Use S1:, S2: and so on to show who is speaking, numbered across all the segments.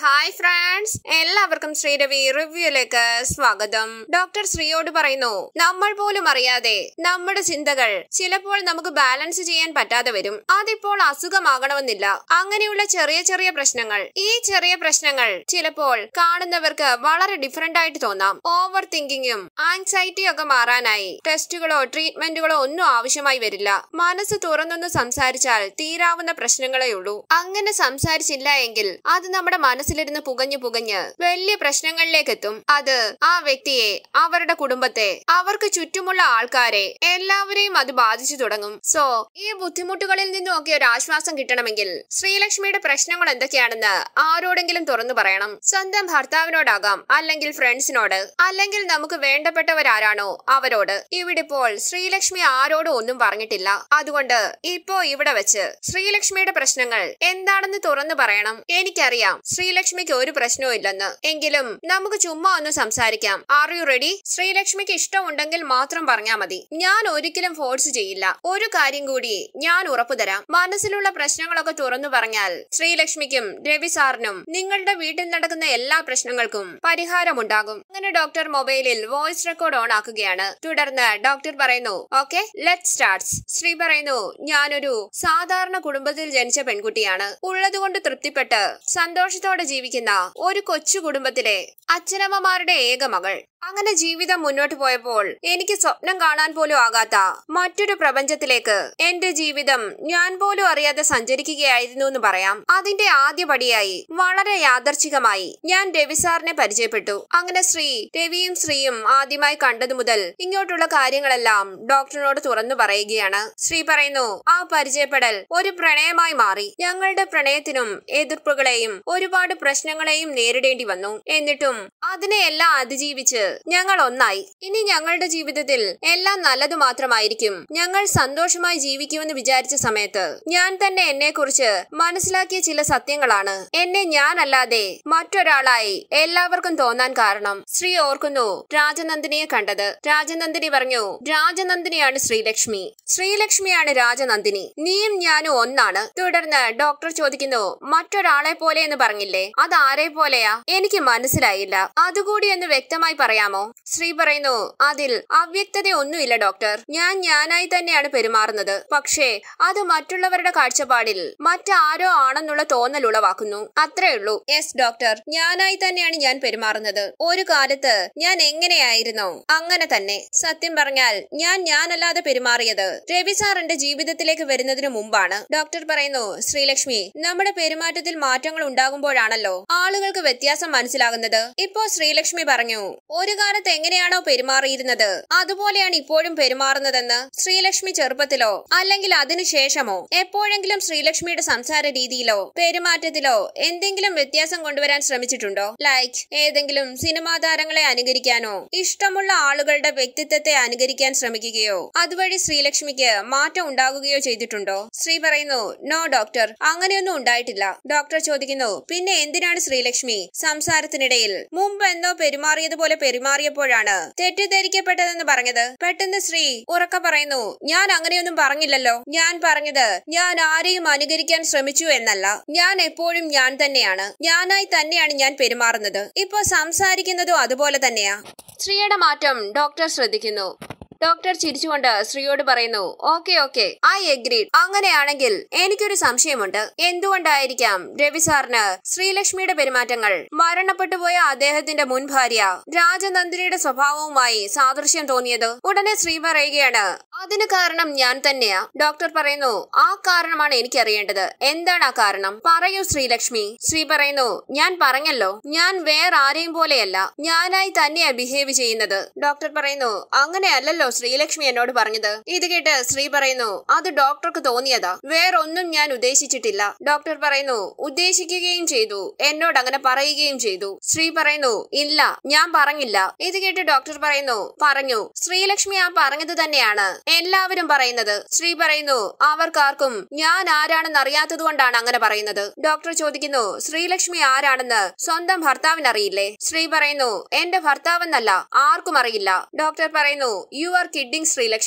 S1: hi friends എല്ലാവർക്കും ശ്രീരവി റിവ്യൂയിലേക്ക് സ്വാഗതം doctor ശ്രീയോട് പറയുന്നു നമ്മൾ പോലും അറിയാതെ നമ്മുടെ ചിന്തകൾ ചിലപ്പോൾ നമുക്ക് ബാലൻസ് ചെയ്യാൻ പറ്റാതെ വരും അതിപ്പോൾ അസുഖമാകണമെന്നില്ല അങ്ങനെയുള്ള ചെറിയ ചെറിയ പ്രശ്നങ്ങൾ ഈ ചെറിയ പ്രശ്നങ്ങൾ ചിലപ്പോൾ കാണുന്നവർക്ക് വളരെ ഡിഫറെന്റ് ആയിട്ട് തോന്നാം ഓവർ തിങ്കിങ്ങും ആങ്സൈറ്റിയും ഒക്കെ മാറാനായി ടെസ്റ്റുകളോ ട്രീറ്റ്മെന്റുകളോ ഒന്നും ആവശ്യമായി വരില്ല മനസ്സ് തുറന്നൊന്ന് സംസാരിച്ചാൽ തീരാവുന്ന പ്രശ്നങ്ങളേ ഉള്ളൂ അങ്ങനെ സംസാരിച്ചില്ല എങ്കിൽ അത് നമ്മുടെ മനസ്സിലിരുന്ന് പുകഞ്ഞു പുകഞ്ഞ് വലിയ പ്രശ്നങ്ങളിലേക്ക് എത്തും അത് ആ വ്യക്തിയെ അവരുടെ കുടുംബത്തെ അവർക്ക് ചുറ്റുമുള്ള ആൾക്കാരെ എല്ലാവരെയും അത് ബാധിച്ചു തുടങ്ങും സോ ഈ ബുദ്ധിമുട്ടുകളിൽ നിന്നും ഒക്കെ ഒരു ആശ്വാസം കിട്ടണമെങ്കിൽ ശ്രീലക്ഷ്മിയുടെ പ്രശ്നങ്ങൾ എന്തൊക്കെയാണെന്ന് ആരോടെങ്കിലും തുറന്നു പറയണം സ്വന്തം ഭർത്താവിനോടാകാം അല്ലെങ്കിൽ ഫ്രണ്ട്സിനോട് അല്ലെങ്കിൽ നമുക്ക് വേണ്ടപ്പെട്ടവരാരാണോ അവരോട് ഇവിടെ ഇപ്പോൾ ശ്രീലക്ഷ്മി ആരോടും ഒന്നും പറഞ്ഞിട്ടില്ല അതുകൊണ്ട് ഇപ്പോ ഇവിടെ വെച്ച് ശ്രീലക്ഷ്മിയുടെ പ്രശ്നങ്ങൾ എന്താണെന്ന് തുറന്നു പറയണം എനിക്കറിയാം ശ്രീലക്ഷ്മിക്ക് ഒരു പ്രശ്നവും ഇല്ലെന്ന് എങ്കിലും നമുക്ക് ചുമ്മാ ഒന്ന് സംസാരിക്കാം ആർ യു റെഡി ശ്രീലക്ഷ്മിക്ക് ഇഷ്ടമുണ്ടെങ്കിൽ മാത്രം പറഞ്ഞാൽ മതി ഞാൻ ഒരിക്കലും ഫോഴ്സ് ചെയ്യില്ല ഒരു കാര്യം കൂടി ഞാൻ ഉറപ്പു തരാം മനസ്സിലുള്ള പ്രശ്നങ്ങളൊക്കെ തുറന്നു പറഞ്ഞാൽ ശ്രീലക്ഷ്മിക്കും രവി സാറിനും നിങ്ങളുടെ വീട്ടിൽ നടക്കുന്ന എല്ലാ പ്രശ്നങ്ങൾക്കും പരിഹാരമുണ്ടാകും അങ്ങനെ ഡോക്ടർ മൊബൈലിൽ വോയിസ് റെക്കോർഡ് ഓൺ ആക്കുകയാണ് തുടർന്ന് ഡോക്ടർ പറയുന്നു ഓക്കെ ലെറ്റ് സ്റ്റാർട്ട്സ് ശ്രീ പറയുന്നു ഞാനൊരു സാധാരണ കുടുംബത്തിൽ ജനിച്ച പെൺകുട്ടിയാണ് ഉള്ളതുകൊണ്ട് തൃപ്തിപ്പെട്ട് സന്തോഷത്തോടെ ജീവിക്കുന്ന ഒരു കൊച്ചു കുടുംബത്തിലെ അച്ഛനമ്മമാരുടെ ഏക മകൾ അങ്ങനെ ജീവിതം മുന്നോട്ട് പോയപ്പോൾ എനിക്ക് സ്വപ്നം കാണാൻ പോലും ആകാത്ത മറ്റൊരു പ്രപഞ്ചത്തിലേക്ക് എന്റെ ജീവിതം ഞാൻ പോലും അറിയാതെ സഞ്ചരിക്കുകയായിരുന്നു എന്ന് പറയാം അതിന്റെ ആദ്യ പടിയായി വളരെ യാദർച്ഛികമായി ഞാൻ രവി സാറിനെ പരിചയപ്പെട്ടു അങ്ങനെ ശ്രീ രവിയും ശ്രീയും ആദ്യമായി കണ്ടതു മുതൽ ഇങ്ങോട്ടുള്ള കാര്യങ്ങളെല്ലാം ഡോക്ടറിനോട് തുറന്നു പറയുകയാണ് ശ്രീ പറയുന്നു ആ പരിചയപ്പെടൽ ഒരു പ്രണയമായി മാറി ഞങ്ങളുടെ പ്രണയത്തിനും എതിർപ്പുകളെയും ഒരുപാട് പ്രശ്നങ്ങളെയും നേരിടേണ്ടി വന്നു എന്നിട്ടും അതിനെയെല്ലാം അതിജീവിച്ച് ഞങ്ങൾ ഒന്നായി ഇനി ഞങ്ങളുടെ ജീവിതത്തിൽ എല്ലാം നല്ലതു മാത്രമായിരിക്കും ഞങ്ങൾ സന്തോഷമായി ജീവിക്കുമെന്ന് വിചാരിച്ച സമയത്ത് ഞാൻ തന്നെ എന്നെ കുറിച്ച് മനസ്സിലാക്കിയ ചില സത്യങ്ങളാണ് എന്നെ ഞാനല്ലാതെ മറ്റൊരാളായി എല്ലാവർക്കും തോന്നാൻ കാരണം ശ്രീ ഓർക്കുന്നു രാജനന്ദിനിയെ കണ്ടത് രാജനന്ദിനി പറഞ്ഞു രാജനന്ദിനിയാണ് ശ്രീലക്ഷ്മി ശ്രീലക്ഷ്മിയാണ് രാജനന്ദിനി നീയും ഞാനും ഒന്നാണ് തുടർന്ന് ഡോക്ടർ ചോദിക്കുന്നു മറ്റൊരാളെ പോലെ എന്ന് പറഞ്ഞില്ലേ അത് ആരെ പോലെയാ എനിക്ക് മനസ്സിലായില്ല അതുകൂടി എന്ന് വ്യക്തമായി പറയാമോ ശ്രീ പറയുന്നു അതിൽ അവ്യക്തത ഒന്നുമില്ല ഡോക്ടർ ഞാൻ ഞാനായി തന്നെയാണ് പെരുമാറുന്നത് പക്ഷേ അത് മറ്റുള്ളവരുടെ കാഴ്ചപ്പാടിൽ മറ്റാരോ ആണെന്നുള്ള തോന്നൽ ഉളവാക്കുന്നു അത്രേ ഉള്ളൂ യെസ് ഡോക്ടർ ഞാനായി തന്നെയാണ് ഞാൻ പെരുമാറുന്നത് ഒരു കാലത്ത് ഞാൻ എങ്ങനെയായിരുന്നോ അങ്ങനെ തന്നെ സത്യം പറഞ്ഞാൽ ഞാൻ ഞാനല്ലാതെ പെരുമാറിയത് രവി സാർ എന്റെ ജീവിതത്തിലേക്ക് വരുന്നതിന് മുമ്പാണ് ഡോക്ടർ പറയുന്നു ശ്രീലക്ഷ്മി നമ്മുടെ പെരുമാറ്റത്തിൽ മാറ്റങ്ങൾ ഉണ്ടാകുമ്പോഴാണല്ലോ ആളുകൾക്ക് വ്യത്യാസം മനസ്സിലാകുന്നത് ഇപ്പോ ശ്രീലക്ഷ്മി പറഞ്ഞു ഒരു കാലത്ത് എങ്ങനെയാണോ പെരുമാറിയിരുന്നത് അതുപോലെയാണ് ഇപ്പോഴും പെരുമാറുന്നതെന്ന് ശ്രീലക്ഷ്മി ചെറുപ്പത്തിലോ അല്ലെങ്കിൽ അതിനുശേഷമോ എപ്പോഴെങ്കിലും ശ്രീലക്ഷ്മിയുടെ സംസാര രീതിയിലോ പെരുമാറ്റത്തിലോ എന്തെങ്കിലും വ്യത്യാസം കൊണ്ടുവരാൻ ശ്രമിച്ചിട്ടുണ്ടോ ലൈക്ക് ഏതെങ്കിലും സിനിമാ താരങ്ങളെ അനുകരിക്കാനോ ഇഷ്ടമുള്ള ആളുകളുടെ വ്യക്തിത്വത്തെ അനുകരിക്കാൻ ശ്രമിക്കുകയോ അതുവഴി ശ്രീലക്ഷ്മിക്ക് മാറ്റം ഉണ്ടാകുകയോ ചെയ്തിട്ടുണ്ടോ ശ്രീ പറയുന്നു നോ ഡോക്ടർ അങ്ങനെയൊന്നും ഉണ്ടായിട്ടില്ല ഡോക്ടർ ചോദിക്കുന്നു പിന്നെ എന്തിനാണ് ശ്രീലക്ഷ്മി സംസാരത്തിനിടയിൽ മുമ്പ് എന്നോ പെരുമാറിയതുപോലെ പെരുമാറിയപ്പോഴാണ് തെറ്റിദ്ധരിക്കപ്പെട്ടതെന്ന് പറഞ്ഞത് പെട്ടെന്ന് ശ്രീ ഉറക്ക പറയുന്നു ഞാൻ അങ്ങനെയൊന്നും പറഞ്ഞില്ലല്ലോ ഞാൻ പറഞ്ഞത് ഞാൻ ആരെയും അനുകരിക്കാൻ ശ്രമിച്ചു എന്നല്ല ഞാൻ എപ്പോഴും ഞാൻ തന്നെയാണ് ഞാനായി തന്നെയാണ് ഞാൻ പെരുമാറുന്നത് ഇപ്പൊ സംസാരിക്കുന്നതും അതുപോലെ തന്നെയാ ശ്രീയുടെ മാറ്റം ഡോക്ടർ ശ്രദ്ധിക്കുന്നു ഡോക്ടർ ചിരിച്ചുകൊണ്ട് ശ്രീയോട് പറയുന്നു ഓക്കെ ഓക്കെ ഐ എഗ്രീഡ് അങ്ങനെയാണെങ്കിൽ എനിക്കൊരു സംശയമുണ്ട് എന്തുകൊണ്ടായിരിക്കാം രവി സാറിന് ശ്രീലക്ഷ്മിയുടെ പെരുമാറ്റങ്ങൾ മരണപ്പെട്ടുപോയ അദ്ദേഹത്തിന്റെ മുൻ ഭാര്യ രാജനന്ദിനിയുടെ സ്വഭാവവുമായി സാദൃശ്യം തോന്നിയത് ഉടനെ ശ്രീ പറയുകയാണ് അതിന് കാരണം ഞാൻ തന്നെയാ ഡോക്ടർ പറയുന്നു ആ കാരണമാണ് എനിക്കറിയേണ്ടത് എന്താണ് ആ കാരണം പറയൂ ശ്രീലക്ഷ്മി ശ്രീ പറയുന്നു ഞാൻ പറഞ്ഞല്ലോ ഞാൻ വേറെ ആരെയും പോലെയല്ല ഞാനായി തന്നെയാ ബിഹേവ് ചെയ്യുന്നത് ഡോക്ടർ പറയുന്നു അങ്ങനെയല്ലല്ലോ ശ്രീലക്ഷ്മി എന്നോട് പറഞ്ഞത് ഇത് കേട്ട് ശ്രീ പറയുന്നു അത് ഡോക്ടർക്ക് തോന്നിയതാ വേറൊന്നും ഞാൻ ഉദ്ദേശിച്ചിട്ടില്ല ഡോക്ടർ പറയുന്നു ഉദ്ദേശിക്കുകയും ചെയ്തു എന്നോട് അങ്ങനെ പറയുകയും ചെയ്തു ശ്രീ പറയുന്നു ഇല്ല ഞാൻ പറഞ്ഞില്ല ഇത് കേട്ട് ഡോക്ടർ പറയുന്നു പറഞ്ഞു ശ്രീലക്ഷ്മി ആ പറഞ്ഞത് തന്നെയാണ് എല്ലാവരും പറയുന്നത് ശ്രീ പറയുന്നു അവർക്കാർക്കും ഞാൻ ആരാണെന്ന് അറിയാത്തത് കൊണ്ടാണ് അങ്ങനെ പറയുന്നത് ഡോക്ടർ ചോദിക്കുന്നു ശ്രീലക്ഷ്മി ആരാണെന്ന് സ്വന്തം ഭർത്താവിനറിയില്ലേ ശ്രീ പറയുന്നു എന്റെ ഭർത്താവെന്നല്ല ആർക്കും അറിയില്ല ഡോക്ടർ പറയുന്നു you are kidding Sreelakshmi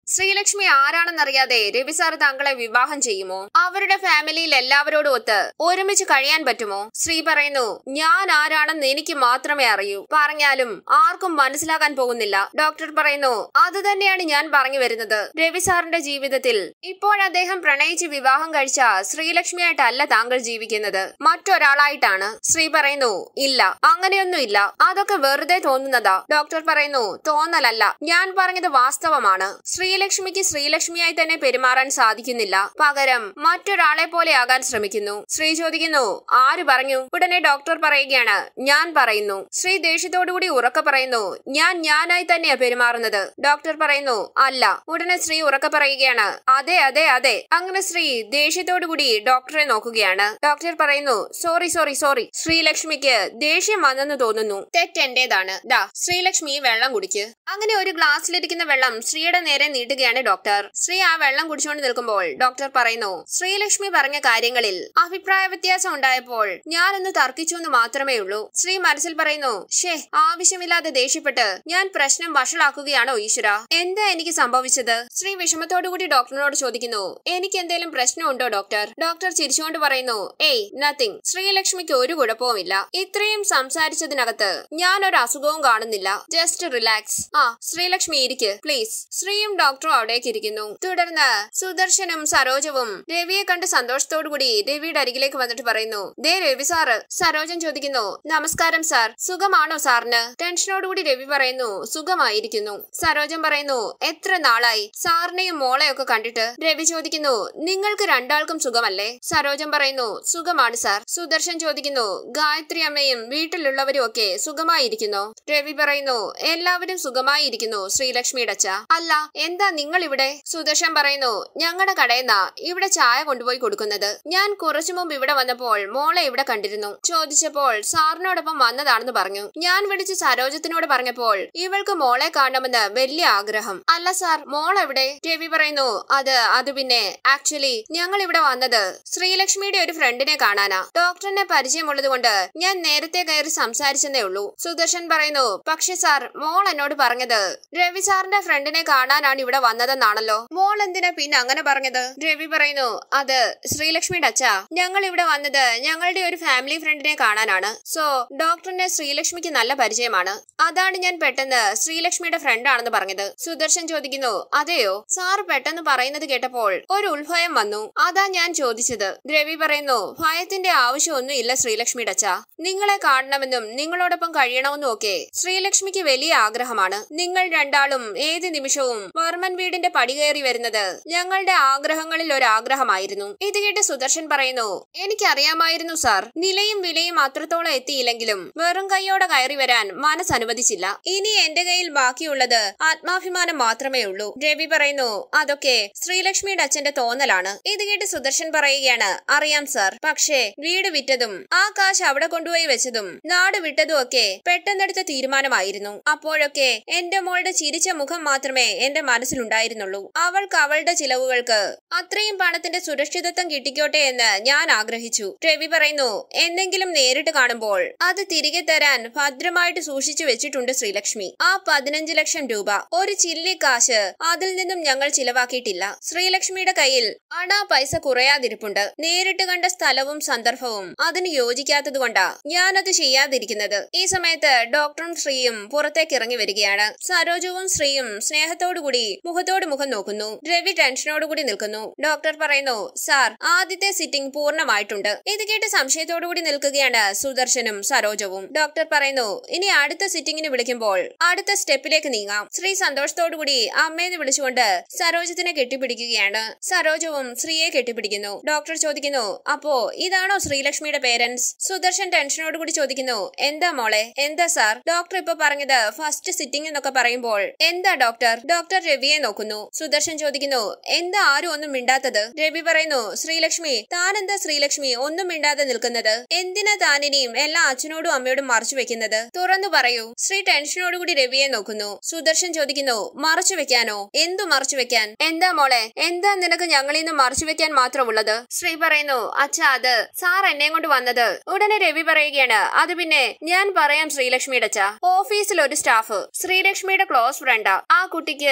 S1: Sreelakshmi ആരാണെന്നറിയാതെ രവി സാർ താങ്കളെ വിവാഹം ചെയ്യുമോ അവരുടെ ഫാമിലിയിൽ എല്ലാവരോടും ഒത്ത് ഒരുമിച്ച് കഴിയാൻ പറ്റുമോ ശ്രീ പറയുന്നു ഞാൻ ആരാണെന്ന് എനിക്ക് മാത്രമേ അറിയൂ പറഞ്ഞാലും ആർക്കും മനസ്സിലാക്കാൻ പോകുന്നില്ല ഡോക്ടർ പറയുന്നു അത് തന്നെയാണ് ഞാൻ പറഞ്ഞു വരുന്നത് രവി സാറിന്റെ ജീവിതത്തിൽ ഇപ്പോൾ അദ്ദേഹം പ്രണയിച്ച് വിവാഹം കഴിച്ച ശ്രീലക്ഷ്മിയായിട്ടല്ല താങ്കൾ ജീവിക്കുന്നത് മറ്റൊരാളായിട്ടാണ് ശ്രീ പറയുന്നു ഇല്ല അങ്ങനെയൊന്നുമില്ല അതൊക്കെ വെറുതെ തോന്നുന്നതാ ഡോക്ടർ പറയുന്നു തോന്നലല്ല ഞാൻ പറഞ്ഞത് വാസ്തവമാണ് ശ്രീലക്ഷ്മിക്ക് ശ്രീലക്ഷ്മിയായി തന്നെ പെരുമാറാൻ സാധിക്കുന്നില്ല പകരം മറ്റൊരാളെ പോലെ ആകാൻ ശ്രമിക്കുന്നു ശ്രീ ചോദിക്കുന്നു ആര് പറഞ്ഞു ഉടനെ ഡോക്ടർ പറയുകയാണ് ഞാൻ പറയുന്നു ശ്രീ ദേഷ്യത്തോടുകൂടി ഉറക്കെ പറയുന്നു ഞാൻ ഞാനായി തന്നെയാ പെരുമാറുന്നത് ഡോക്ടർ പറയുന്നു അല്ല ഉടനെ ശ്രീ ഉറക്കെ പറയുകയാണ് അതെ അതെ അതെ അങ്ങനെ ശ്രീ ദേഷ്യത്തോടുകൂടി ഡോക്ടറെ നോക്കുകയാണ് ഡോക്ടർ പറയുന്നു സോറി സോറി സോറി ശ്രീലക്ഷ്മിക്ക് ദേഷ്യം വന്നെന്ന് തോന്നുന്നു തെറ്റ് എന്റേതാണ് ദാ ശ്രീലക്ഷ്മി ഈ വെള്ളം കുടിക്ക് അങ്ങനെ ഒരു ഗ്ലാസ്സിലിരിക്കുന്ന വെള്ളം ശ്രീയുടെ നേരെ നീട്ടുകയാണ് ഡോക്ടർ ശ്രീ ആ വെള്ളം കുടിച്ചുകൊണ്ട് നിൽക്കുമ്പോൾ ഡോക്ടർ പറയുന്നു ശ്രീലക്ഷ്മി പറഞ്ഞ കാര്യങ്ങളിൽ അഭിപ്രായ വ്യത്യാസം ഉണ്ടായപ്പോൾ ഞാനൊന്ന് തർക്കിച്ചു എന്ന് മാത്രമേ ഉള്ളൂ ശ്രീ മനസ്സിൽ പറയുന്നു ഷേ ആവശ്യമില്ലാതെ ദേഷ്യപ്പെട്ട് ഞാൻ പ്രശ്നം വഷളാക്കുകയാണോ ഈശ്വര എന്താ എനിക്ക് സംഭവിച്ചത് ശ്രീ വിഷമത്തോടുകൂടി ഡോക്ടറിനോട് ചോദിക്കുന്നു എനിക്ക് എന്തെങ്കിലും പ്രശ്നമുണ്ടോ ഡോക്ടർ ഡോക്ടർ ചിരിച്ചുകൊണ്ട് പറയുന്നു ഏയ് നത്തിങ് ശ്രീലക്ഷ്മിക്ക് ഒരു കുഴപ്പവുമില്ല ഇത്രയും സംസാരിച്ചതിനകത്ത് ഞാൻ ഒരു അസുഖവും കാണുന്നില്ല ജസ്റ്റ് റിലാക്സ് ആ ശ്രീലക്ഷ്മി ഇരിക്ക് പ്ലീസ് ശ്രീയും ഡോക്ടറും അവിടേക്ക് ഇരിക്കുന്നു തുടർന്ന് സുദർശനും സരോജവും രവിയെ കണ്ട് സന്തോഷത്തോടുകൂടി രവിയുടെ അരികിലേക്ക് വന്നിട്ട് പറയുന്നു ദേ രവി സാറ് സരോജൻ ചോദിക്കുന്നു നമസ്കാരം സാർ സുഖമാണോ സാറിന് ടെൻഷനോടുകൂടി രവി പറയുന്നു സുഖമായിരിക്കുന്നു സരോജൻ പറയുന്നു എത്ര നാളായി സാറിനെയും മോളെയൊക്കെ കണ്ടിട്ട് രവി ചോദിക്കുന്നു നിങ്ങൾക്ക് രണ്ടാൾക്കും സുഖമല്ലേ സരോജൻ പറയുന്നു സുഖമാണ് സാർ സുദർശൻ ചോദിക്കുന്നു ഗായത്രി അമ്മയും വീട്ടിലുള്ളവരും ഒക്കെ സുഖമായിരിക്കുന്നു രവി പറയുന്നു എല്ലാവരും സുഖമായിരിക്കുന്നു ശ്രീലക്ഷ്മിയുടെ അച്ഛ അല്ല എന്താ നിങ്ങൾ ഇവിടെ സുദർശൻ പറയുന്നു ഞങ്ങളുടെ കടയിന്നാ ഇവിടെ ചായ കൊണ്ടുപോയി കൊടുക്കുന്നത് ഞാൻ കുറച്ചു മുമ്പ് ഇവിടെ വന്നപ്പോൾ മോളെ ഇവിടെ കണ്ടിരുന്നു ചോദിച്ചപ്പോൾ സാറിനോടൊപ്പം വന്നതാണെന്ന് പറഞ്ഞു ഞാൻ വിളിച്ച് സരോജത്തിനോട് പറഞ്ഞപ്പോൾ ഇവൾക്ക് മോളെ കാണണമെന്ന് വലിയ ആഗ്രഹം അല്ല സാർ മോൾ എവിടെ രവി പറയുന്നു അത് അത് പിന്നെ ആക്ച്വലി ഞങ്ങൾ ഇവിടെ വന്നത് ശ്രീലക്ഷ്മിയുടെ ഒരു ഫ്രണ്ടിനെ കാണാനാ ഡോക്ടറിനെ പരിചയമുള്ളത് കൊണ്ട് ഞാൻ നേരത്തെ കയറി സംസാരിച്ചെന്നേ ഉള്ളൂ സുദർശൻ പറയുന്നു പക്ഷെ സാർ മോൾ എന്നോട് പറഞ്ഞത് രവി സാറിന്റെ ഫ്രണ്ടിനെ കാണാനാണ് ഇവിടെ വന്നതെന്നാണല്ലോ മോൾ എന്തിനാ പിന്നെ അങ്ങനെ പറഞ്ഞത് രവി പറയുന്നു അത് ശ്രീലക്ഷ്മിയുടെ അച്ഛ ഞങ്ങൾ ഇവിടെ വന്നത് ഞങ്ങളുടെ ഒരു ഫാമിലി ഫ്രണ്ടിനെ കാണാനാണ് സോ ഡോക്ടറിനെ ശ്രീലക്ഷ്മിക്ക് നല്ല പരിചയമാണ് അതാണ് ഞാൻ പെട്ടെന്ന് ശ്രീലക്ഷ്മിയുടെ ഫ്രണ്ട് ആണെന്ന് പറഞ്ഞത് സുദർശൻ ചോദിക്കുന്നു അതെയോ സാർ പെട്ടെന്ന് പറയുന്നത് കേട്ടപ്പോൾ ഒരു ഉത്ഭയം വന്നു അതാ ഞാൻ ചോദിച്ചത് രവി പറയുന്നു ഭയത്തിന്റെ ആവശ്യമൊന്നും ഇല്ല ശ്രീലക്ഷ്മിയുടെ അച്ഛ നിങ്ങളെ കാണണമെന്നും നിങ്ങളോടൊപ്പം കഴിയണമെന്നും ഒക്കെ ശ്രീലക്ഷ്മിക്ക് വലിയ ആഗ്രഹമാണ് നിങ്ങൾ രണ്ടാളും ഏത് നിമിഷവും വർമ്മൻ വീടിന്റെ പടി കയറി വരുന്നത് ഞങ്ങളുടെ ആഗ്രഹങ്ങളിൽ ഒരു ആഗ്രഹമായിരുന്നു ഇത് കേട്ട് സുദർശൻ പറയുന്നു എനിക്കറിയാമായിരുന്നു സാർ നിലയും വിലയും അത്രത്തോളം എത്തിയില്ലെങ്കിലും വെറും കൈയോടെ കയറി വരാൻ മനസ്സ് അനുവദിച്ചില്ല ഇനി എന്റെ കയ്യിൽ ബാക്കിയുള്ളത് ആത്മാഭിമാനം മാത്രമേ ഉള്ളൂ രവി പറയുന്നു അതൊക്കെ ശ്രീലക്ഷ്മിയുടെ അച്ഛന്റെ തോന്നലാണ് ഇത് കേട്ട് സുദർശൻ പറയുകയാണ് അറിയാം സാർ പക്ഷേ വീട് വിറ്റതും ആ കാശ് അവിടെ കൊണ്ടുപോയി വെച്ചതും നാട് വിട്ടതും ഒക്കെ പെട്ടെന്നെടുത്ത തീരുമാനമായിരുന്നു അപ്പോഴൊക്കെ എന്റെ മോളുടെ ചിരിച്ച മുഖം മാത്രമേ എന്റെ മനസ്സിലുണ്ടായിരുന്നുള്ളൂ അവൾക്ക് അവളുടെ ചിലവുകൾക്ക് അത്രയും പണത്തിന്റെ സുരക്ഷിതത്വം കിട്ടിക്കോട്ടെ എന്ന് ഞാൻ ആഗ്രഹിച്ചു രവി പറയുന്നു എന്തെങ്കിലും നേരിട്ട് കാണുമ്പോൾ അത് തിരികെ തരാൻ ഭദ്രമായിട്ട് സൂക്ഷിച്ചു വെച്ചിട്ടുണ്ട് ശ്രീലക്ഷ്മി ആ പതിനഞ്ച് ലക്ഷം രൂപ ഒരു ചില്ലി കാശ് അതിൽ നിന്നും ഞങ്ങൾ ചിലവാക്കിയിട്ടില്ല ശ്രീലക്ഷ്മിയുടെ കയ്യിൽ അണാ പൈസ കുറയാതിരിപ്പുണ്ട് നേരിട്ട് കണ്ട സ്ഥലവും സന്ദർഭവും അതിന് യോജിക്കാത്തത് കൊണ്ടാ ഞാനത് ചെയ്യാതിരിക്കുന്നത് ഈ സമയത്ത് ഡോക്ടറും ശ്രീയും പുറത്തേക്ക് ഇറങ്ങി വരികയാണ് സരോജവും ശ്രീയും സ്നേഹത്തോടുകൂടി മുഖത്തോട് മുഖം നോക്കുന്നു രവി ടെൻഷനോടുകൂടി നിൽക്കുന്നു ഡോക്ടർ പറയുന്നു സാർ ആദ്യത്തെ സിറ്റിംഗ് പൂർണ്ണമായിട്ടുണ്ട് ഇത് കേട്ട് സംശയത്തോടുകൂടി നിൽക്കുകയാണ് സുദർശനും സരോജവും ഡോക്ടർ പറയുന്നു ഇനി അടുത്ത സിറ്റിംഗിന് വിളിക്കുമ്പോൾ അടുത്ത സ്റ്റെപ്പിലേക്ക് നീങ്ങാം ശ്രീ സന്തോഷത്തോടുകൂടി അമ്മയെന്ന് വിളിച്ചുകൊണ്ട് സരോജത്തിനെ കെട്ടിപ്പിടിക്കുകയാണ് സരോജവും ശ്രീയെ കെട്ടിപ്പിടിക്കുന്നു ഡോക്ടർ ചോദിക്കുന്നു അപ്പോ ഇതാണോ ശ്രീലക്ഷ്മിയുടെ പേരൻസ് സുദർശൻ ടെൻഷനോടുകൂടി ചോദിക്കുന്നു എന്താ മോളെ എന്താ സാർ ഡോക്ടർ ഇപ്പൊ പറഞ്ഞത് ഫസ്റ്റ് സിറ്റിംഗ് എന്നൊക്കെ പറയുമ്പോൾ എന്താ ഡോക്ടർ ഡോക്ടർ രവിയെ നോക്കുന്നു സുദർശൻ ചോദിക്കുന്നു എന്താ ആരും ഒന്നും മിണ്ടാത്തത് രവി പറയുന്നു ശ്രീലക്ഷ്മി താൻ എന്താ ശ്രീലക്ഷ്മി ഒന്നും മിണ്ടാതെ നിൽക്കുന്നത് എന്തിനാ താൻ ഇനിയും എല്ലാ അച്ഛനോടും അമ്മയോടും മറച്ചു വെക്കുന്നത് തുറന്നു പറയൂ ശ്രീ ടെൻഷനോടുകൂടി രവിയെ നോക്കുന്നു സുദർശൻ ചോദിക്കുന്നു മറച്ചു വെക്കാനോ എന്തു മറച്ചു വെക്കാൻ എന്താ മോളെ എന്താ നിനക്ക് ഞങ്ങളിൽ നിന്ന് മറച്ചു വെക്കാൻ മാത്രമുള്ളത് ശ്രീ പറയുന്നു അച്ഛാ അത് സാർ എന്നെ കൊണ്ട് വന്നത് ഉടനെ രവി പറയുകയാണ് അത് പിന്നെ ഞാൻ പറയാം ശ്രീലക്ഷ്മിയുടെ അച്ഛ ഓഫീസിൽ ഒരു സ്റ്റാഫ് ശ്രീലക്ഷ്മിയുടെ ക്ലോസ് ഫ്രണ്ടാ ആ കുട്ടിക്ക്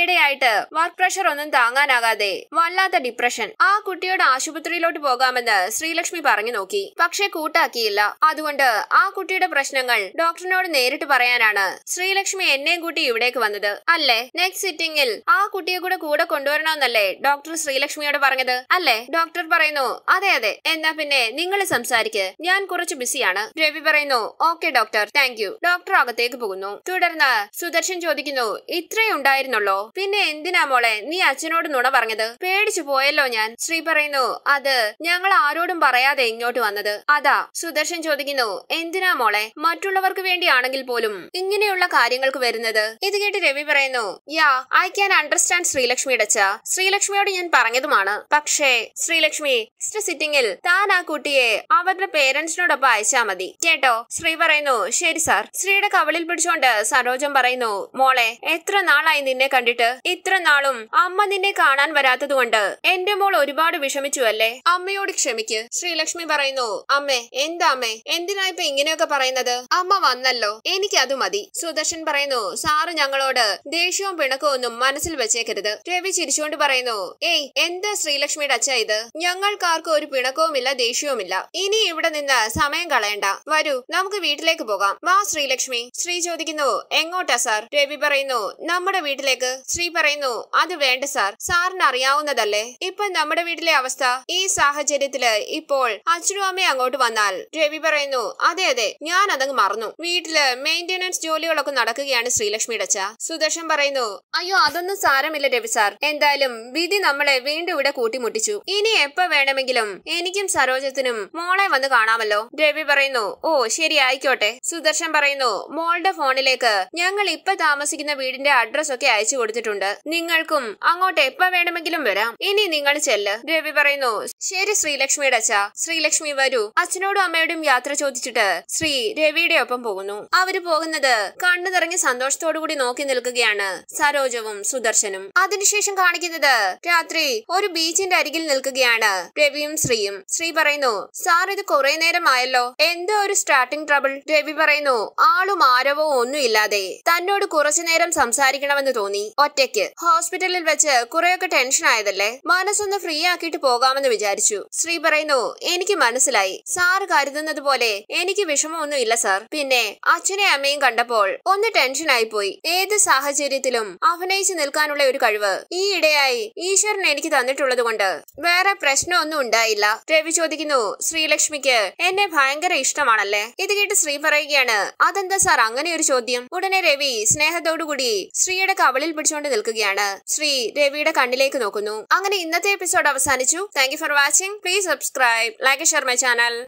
S1: ഈയിടെയായിട്ട് വർക്ക് പ്രഷർ ഒന്നും താങ്ങാനാകാതെ വല്ലാത്ത ഡിപ്രഷൻ ആ കുട്ടിയോട് ആശുപത്രിയിലോട്ട് പോകാമെന്ന് ശ്രീലക്ഷ്മി പറഞ്ഞു നോക്കി പക്ഷെ കൂട്ടാക്കിയില്ല അതുകൊണ്ട് ആ കുട്ടിയുടെ പ്രശ്നങ്ങൾ ഡോക്ടറിനോട് നേരിട്ട് പറയാനാണ് ശ്രീലക്ഷ്മി എന്നെയും കൂട്ടി ഇവിടേക്ക് വന്നത് അല്ലേ നെക്സ്റ്റ് സിറ്റിംഗിൽ ആ കുട്ടിയെ കൂടെ കൂടെ കൊണ്ടുവരണമെന്നല്ലേ ഡോക്ടർ ശ്രീലക്ഷ്മിയോട് പറഞ്ഞത് അല്ലേ ഡോക്ടർ പറയുന്നു അതെ അതെ എന്നാ പിന്നെ നിങ്ങൾ സംസാരിക്ക് ഞാൻ കുറച്ച് ബിസിയാണ് രവി പറയുന്നു okay doctor thank you doctor അകത്തേക്ക് പോകുന്നു തുടർന്ന് സുദർശൻ ചോദിക്കുന്നു ഇത്രേ ഉണ്ടായിരുന്നുള്ളോ പിന്നെ എന്തിനാ മോളെ നീ അച്ഛനോട് നുണ പറഞ്ഞത് പേടിച്ചു പോയല്ലോ ഞാൻ ശ്രീ പറയുന്നു അത് ഞങ്ങൾ ആരോടും പറയാതെ ഇങ്ങോട്ട് വന്നത് അതാ സുദർശൻ ചോദിക്കുന്നു എന്തിനാ മോളെ മറ്റുള്ളവർക്ക് വേണ്ടിയാണെങ്കിൽ പോലും ഇങ്ങനെയുള്ള കാര്യങ്ങൾക്ക് വരുന്നത് ഇത് കേട്ട് രവി പറയുന്നു യാ ഐ ക്യാൻ അണ്ടർസ്റ്റാൻഡ് ശ്രീലക്ഷ്മിയുടെ അച്ഛ ശ്രീലക്ഷ്മിയോട് ഞാൻ പറഞ്ഞതുമാണ് പക്ഷേ ശ്രീലക്ഷ്മി നെക്സ്റ്റ് സിറ്റിംഗിൽ താൻ ആ കുട്ടിയെ അവരുടെ പേരൻസിനോടൊപ്പം അയച്ചാ മതി കേട്ടോ ശ്രീ പറയുന്നു ശരി സാർ ശ്രീയുടെ കവളിൽ പിടിച്ചുകൊണ്ട് സരോജം പറയുന്നു മോളെ എത്ര നാളായി നിന്നെ കണ്ടിട്ട് ഇത്ര നാളും അമ്മ നിന്നെ കാണാൻ വരാത്തത് കൊണ്ട് എന്റെ മോൾ ഒരുപാട് വിഷമിച്ചു അല്ലേ അമ്മയോട് ക്ഷമിക്ക് ശ്രീലക്ഷ്മി പറയുന്നു അമ്മേ എന്താ അമ്മേ എന്തിനാ ഇപ്പൊ ഇങ്ങനെയൊക്കെ പറയുന്നത് അമ്മ വന്നല്ലോ എനിക്ക് അത് മതി സുദർശൻ പറയുന്നു സാറ് ഞങ്ങളോട് ദേഷ്യവും പിണക്കവും ഒന്നും മനസ്സിൽ വെച്ചേക്കരുത് രവി ചിരിച്ചുകൊണ്ട് പറയുന്നു ഏയ് എന്താ ശ്രീലക്ഷ്മിയുടെ അച്ഛ ഇത് ഞങ്ങൾക്കാർക്കും ഒരു പിണക്കവുമില്ല ദേഷ്യവുമില്ല ഇനി ഇവിടെ നിന്ന് സമയം കളയണ്ട വരൂ നമുക്ക് വീട്ടിലേക്ക് പോകാം വാ ശ്രീലക്ഷ്മി ശ്രീ ചോദിക്കുന്നു എങ്ങോട്ടാ സാർ രവി പറയുന്നു നമ്മുടെ വീട്ടിലേക്ക് ശ്രീ പറയുന്നു അത് വേണ്ട സാർ സാറിന് അറിയാവുന്നതല്ലേ ഇപ്പൊ നമ്മുടെ വീട്ടിലെ അവസ്ഥ ഈ സാഹചര്യത്തില് ഇപ്പോൾ അച്ഛനും അമ്മയും അങ്ങോട്ട് വന്നാൽ രവി പറയുന്നു അതെ അതെ ഞാൻ അതങ്ങ് മറന്നു വീട്ടില് മെയിന്റനൻസ് ജോലികളൊക്കെ നടക്കുകയാണ് ശ്രീലക്ഷ്മിയുടെ അച്ഛ സുദർശൻ പറയുന്നു അയ്യോ അതൊന്നും സാരമില്ല രവി സാർ എന്തായാലും വിധി നമ്മളെ വീണ്ടും ഇവിടെ കൂട്ടിമുട്ടിച്ചു ഇനി എപ്പോ വേണമെങ്കിലും എനിക്കും സരോജത്തിനും മോളെ വന്ന് കാണാമല്ലോ രവി പറയുന്നു ഓ ശരി ആയിക്കോട്ടെ സുദർശൻ പറയുന്നു മോളുടെ ഫോണിലേക്ക് ഞങ്ങൾ ഇപ്പൊ താമസിക്കുന്ന വീടിന്റെ അഡ്രസ് ഒക്കെ അയച്ചു കൊടുത്തിട്ടുണ്ട് നിങ്ങൾക്കും അങ്ങോട്ട് എപ്പോ വേണമെങ്കിലും വരാം ഇനി നിങ്ങൾ ചെല്ല് രവി പറയുന്നു ശരി ശ്രീലക്ഷ്മിയുടെ അച്ഛ ശ്രീലക്ഷ്മി വരൂ അച്ഛനോടും അമ്മയോടും യാത്ര ചോദിച്ചിട്ട് ശ്രീ രവിയുടെ ഒപ്പം പോകുന്നു അവര് പോകുന്നത് കണ്ണു നിറങ്ങി സന്തോഷത്തോടു കൂടി നോക്കി നിൽക്കുകയാണ് സരോജവും സുദർശനും അതിനുശേഷം കാണിക്കുന്നത് രാത്രി ഒരു ബീച്ചിന്റെ അരികിൽ നിൽക്കുകയാണ് രവിയും ശ്രീയും ശ്രീ പറയുന്നു സാർ ഇത് കുറെ നേരമായല്ലോ എന്തോ ഒരു സ്റ്റാർട്ടിംഗ് ട്രബിൾ രവി പറയുന്നു ആളും ആരവോ ഒന്നും ഇല്ലാതെ തന്നോട് കുറച്ചു നേരം സംസാരിക്കണമെന്ന് തോന്നി ഒറ്റയ്ക്ക് ഹോസ്പിറ്റലിൽ വെച്ച് കുറെയൊക്കെ ടെൻഷൻ ആയതല്ലേ മനസ്സൊന്ന് ഫ്രീ ആക്കിയിട്ട് പോകാമെന്ന് വിചാരിച്ചു ശ്രീ പറയുന്നു എനിക്ക് മനസ്സിലായി സാർ കരുതുന്നത് പോലെ എനിക്ക് വിഷമമൊന്നും ഇല്ല സാർ പിന്നെ അച്ഛനെ അമ്മയും കണ്ടപ്പോൾ ഒന്ന് ടെൻഷനായി പോയി ഏത് സാഹചര്യത്തിലും അഭിനയിച്ചു നിൽക്കാനുള്ള ഒരു കഴിവ് ഈ ഇടയായി ഈശ്വരൻ എനിക്ക് തന്നിട്ടുള്ളത് കൊണ്ട് വേറെ പ്രശ്നമൊന്നും ഉണ്ടായില്ല രവി ചോദിക്കുന്നു ശ്രീലക്ഷ്മിക്ക് എന്നെ ഭയങ്കര ഇഷ്ടമാണല്ലേ ഇത് കേട്ട് ശ്രീ പറയുകയാണ് അതെന്താ സാർ അങ്ങനെ ഒരു ചോദ്യം ഉടനെ രവി സ്നേഹത്തോടുകൂടി ശ്രീയുടെ കവളിൽ പിടിച്ചുകൊണ്ട് നിൽക്കുകയാണ് ശ്രീ രവിയുടെ കണ്ണിലേക്ക് നോക്കുന്നു അങ്ങനെ ഇന്നത്തെ എപ്പിസോഡ് അവസാനിച്ചു thank you for watching please subscribe like share my channel